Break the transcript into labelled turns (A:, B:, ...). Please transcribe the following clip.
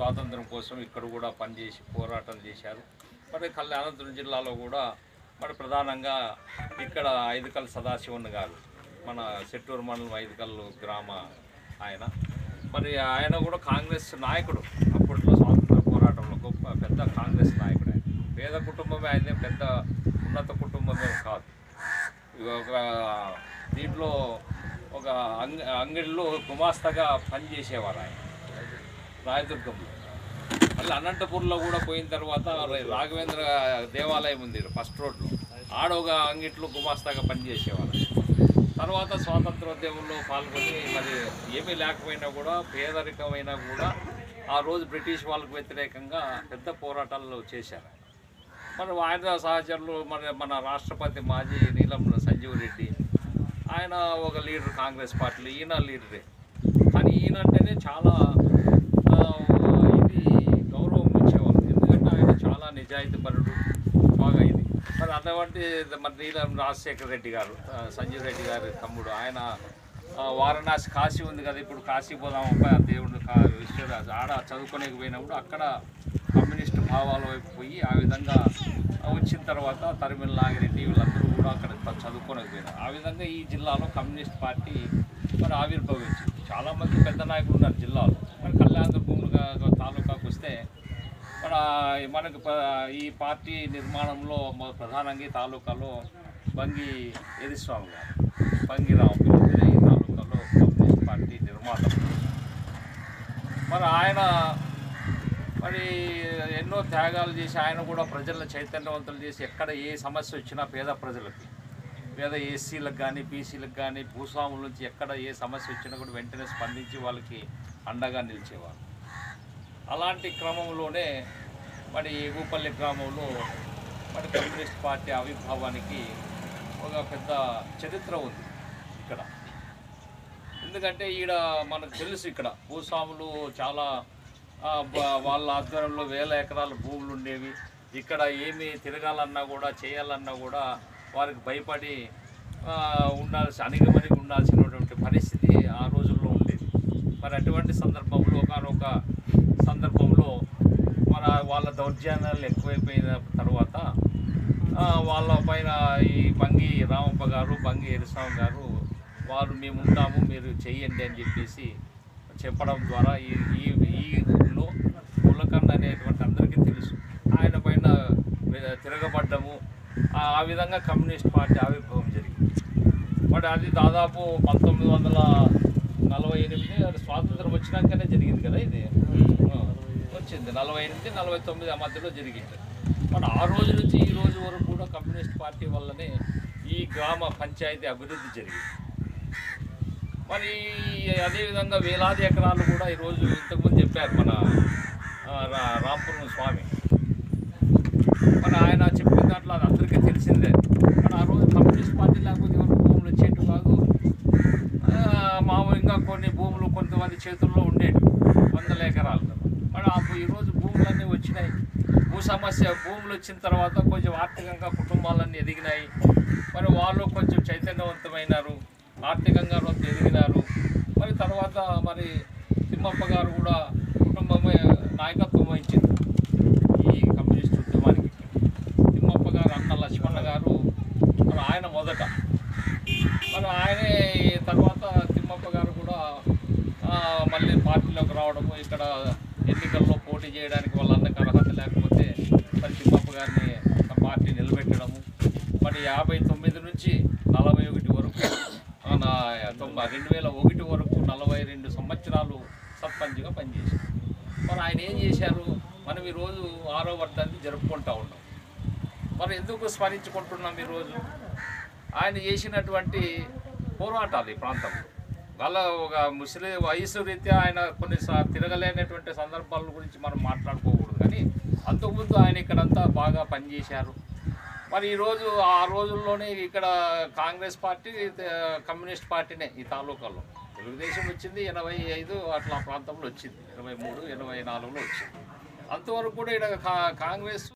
A: స్వాతంత్రం కోసం ఇక్కడ కూడా పనిచేసి పోరాటం చేశారు మరి కళ్యాణ అనంతపురం జిల్లాలో కూడా మరి ప్రధానంగా ఇక్కడ ఐదుకల్ సదాశివన్ గారు మన సెట్టూరు మండలం ఐదుకల్లు గ్రామ ఆయన మరి ఆయన కూడా కాంగ్రెస్ నాయకుడు అప్పట్లో స్వాతంత్ర పోరాటంలో గొప్ప పెద్ద కాంగ్రెస్ నాయకుడు ఆయన పేద కుటుంబమే ఆయన పెద్ద ఉన్నత కుటుంబమే కాదు ఇక ఒక దీంట్లో ఒక అంగ అంగడిలో గుమాస్తాగా పనిచేసేవారు ఆయన రాయదుర్గంలో మళ్ళీ అనంతపూర్లో కూడా పోయిన తర్వాత రా- రాఘవేంద్ర దేవాలయం ఉంది ఫస్ట్ రోడ్లో ఆడ ఒక అంగిట్లో గుమాస్తాగా పనిచేసేవారు తర్వాత స్వాతంత్రోద్యమంలో పాల్గొని మరి ఏమీ లేకపోయినా కూడా పేదరికమైనా కూడా ఆ రోజు బ్రిటిష్ వాళ్ళకు వ్యతిరేకంగా పెద్ద పోరాటాలు చేశారు మరి ఆయన సహచరులు మన మన రాష్ట్రపతి మాజీ నీలం సంజీవ్ రెడ్డి ఆయన ఒక లీడర్ కాంగ్రెస్ పార్టీలో ఈయన లీడరే కానీ ఈయన అంటేనే చాలా ఆ, ఇది గౌరవం ఇచ్చేవాళ్ళు ఎందుకంటే ఆయన చాలా నిజాయితీపరుడు బాగా ఇది మరి అటువంటి మరి నీలం రాజశేఖర రెడ్డి గారు ఆ, సంజీవ్ రెడ్డి గారి తమ్ముడు ఆయన ఆ, వారణాసి కాశీ ఉంది కదా ఇప్పుడు కాశీ పోదాం అబ్బాయి ఆ దేవుడు కా విశ్వరాజు ఆడ చదువుకోలేక పోయినప్పుడు అక్కడ కమ్యూనిస్ట్ భావాల వైపు పోయి ఆ విధంగా వచ్చిన తర్వాత తరిమిల నాగిరెడ్డి వీళ్ళందరూ కూడా అక్కడ చ- చదువుకోలేక పోయినారు ఆ విధంగా ఈ జిల్లాలో కమ్యూనిస్ట్ పార్టీ మరి ఆవిర్భవించింది చాలామంది పెద్ద నాయకులు ఉన్నారు జిల్లాలో మరి కళ్యాణదుర్గంగా తాలూకాకు వస్తే మన మనకు ప- ఈ పార్టీ నిర్మాణంలో మొ- ప్రధానంగా ఈ తాలూకాలో బంగి ఎరిస్వామి గారు బంగి రామపిల్లి ఈ తాలూకాలో కమ్యూనిస్ట్ పార్టీ నిర్మాత మరి ఆయన మరి ఎన్నో త్యాగాలు చేసి ఆయన కూడా ప్రజలను చైతన్యవంతులు చేసి ఎక్కడ ఏ సమస్య వచ్చినా పేద ప్రజలకి పేద ఎస్సీలకు కానీ బీసీలకు కానీ భూస్వాముల నుంచి ఎక్కడ ఏ సమస్య వచ్చినా కూడా వెంటనే స్పందించి వాళ్ళకి అండగా నిలిచేవారు అలాంటి క్రమంలోనే మరి ఎగుపల్లి గ్రామంలో మరి కమ్యూనిస్ట్ పార్టీ ఆవిర్భావానికి ఒక పెద్ద చరిత్ర ఉంది ఇక్కడ ఎందుకంటే ఈడ మనకు తెలుసు ఇక్కడ భూస్వాములు చాలా ఆ, బ- వాళ్ళ ఆధ్వర్యంలో వేల ఎకరాల భూములు ఉండేవి ఇక్కడ ఏమి తిరగాలన్నా కూడా చేయాలన్నా కూడా వారికి భయపడి ఆ, ఉండాల్సి అణిగమణిగి ఉండాల్సినటువంటి పరిస్థితి ఆ రోజుల్లో ఉండేది మరి అటువంటి సందర్భంలో ఒకనొక సందర్భంలో మన వాళ్ళ దౌర్జన్యాలు ఎక్కువైపోయిన తర్వాత ఆ, వాళ్ళ పైన ఈ బంగి రామప్ప గారు బంగి ఎరిస్వామి గారు వారు మేము ఉంటాము మీరు చెయ్యండి అని చెప్పేసి చెప్పడం ద్వారా ఈ ఈ ఈ ఊళ్ళో పులకండ అనేటువంటి అందరికీ తెలుసు ఆయన పైన వే- తిరగబడ్డము ఆ ఆ విధంగా కమ్యూనిస్ట్ పార్టీ ఆవిర్భావం జరిగింది మరి అది దాదాపు పంతొమ్మిది వందల నలభై ఎనిమిది అది స్వాతంత్రం వచ్చినాకనే జరిగింది కదా ఇది ఆ, వచ్చింది నలభై ఎనిమిది నలభై తొమ్మిది ఆ మధ్యలో జరిగింది మరి ఆ రోజు నుంచి ఈ రోజు వరకు కూడా కమ్యూనిస్ట్ పార్టీ వల్లనే ఈ గ్రామ పంచాయతీ అభివృద్ధి జరిగింది మరి అదేవిధంగా వేలాది ఎకరాలు కూడా ఈరోజు ఇంతకుముందు చెప్పారు మన ఆ, రా- రాంపురం స్వామి మరి ఆయన చెప్పిన దాంట్లో అది అందరికీ తెలిసిందే మరి ఆ రోజు కమ్యూనిస్ట్ పార్టీ లేకపోతే ఎవరు భూములు వచ్చేట్టు కాదు ఆ, మామూలు ఇంకా కొన్ని భూములు కొంతమంది చేతుల్లో ఉండేవి వందల ఎకరాలు మరి ఆ ఈరోజు భూములన్నీ వచ్చినాయి భూ సమస్య భూములు వచ్చిన తర్వాత కొంచెం ఆర్థికంగా కుటుంబాలన్నీ ఎదిగినాయి మరి వాళ్ళు కొంచెం చైతన్యవంతమైనారు ఆర్థికంగా కొంత ఎదిగినారు మరి తర్వాత మరి తిమ్మప్ప గారు కూడా కుటుంబమే నాయకత్వం వహించింది ఈ కమ్యూనిస్ట్ ఉద్యమానికి తిమ్మప్ప గారు అన్న లక్ష్మణ గారు మరి ఆయన మొదట మరి ఆయనే తర్వాత తిమ్మప్ప గారు కూడా ఆ, మళ్ళీ పార్టీలోకి రావడము ఇక్కడ ఎన్నికల్లో పోటీ చేయడానికి వాళ్ళ అన్నకు అర్హత లేకపోతే మరి తిమ్మప్ప గారిని ఆ పార్టీ నిలబెట్టడము మరి యాభై తొమ్మిది నుంచి నలభై ఒకటి వరకు ఆ, నా తొంభై రెండు వేల ఒకటి వరకు నలభై రెండు సంవత్సరాలు సర్పంచ్గా పనిచేశారు మరి ఆయన ఏం చేశారు మనం ఈరోజు ఆరో వర్ధాన్ని జరుపుకుంటా ఉన్నాం మరి ఎందుకు స్మరించుకుంటున్నాం ఈరోజు ఆయన చేసినటువంటి పోరాటాలు ఈ ప్రాంతంలో వాళ్ళ ఒక ముస్లిం వయసు రీత్యా ఆయన కొన్ని సా- తిరగలేనటువంటి సందర్భాల గురించి మనం మాట్లాడుకోకూడదు కానీ అంతకుముందు ఆయన ఇక్కడంతా బాగా పనిచేశారు మరి ఈరోజు ఆ రోజుల్లోనే ఇక్కడ కాంగ్రెస్ పార్టీ ఆ, కమ్యూనిస్ట్ పార్టీనే ఈ తాలూకాలో తెలుగుదేశం వచ్చింది ఎనభై ఐదు అట్లా ఆ ప్రాంతంలో వచ్చింది ఎనభై మూడు ఎనభై నాలుగులో వచ్చింది అంతవరకు కూడా ఇక్కడ కా- కాంగ్రెస్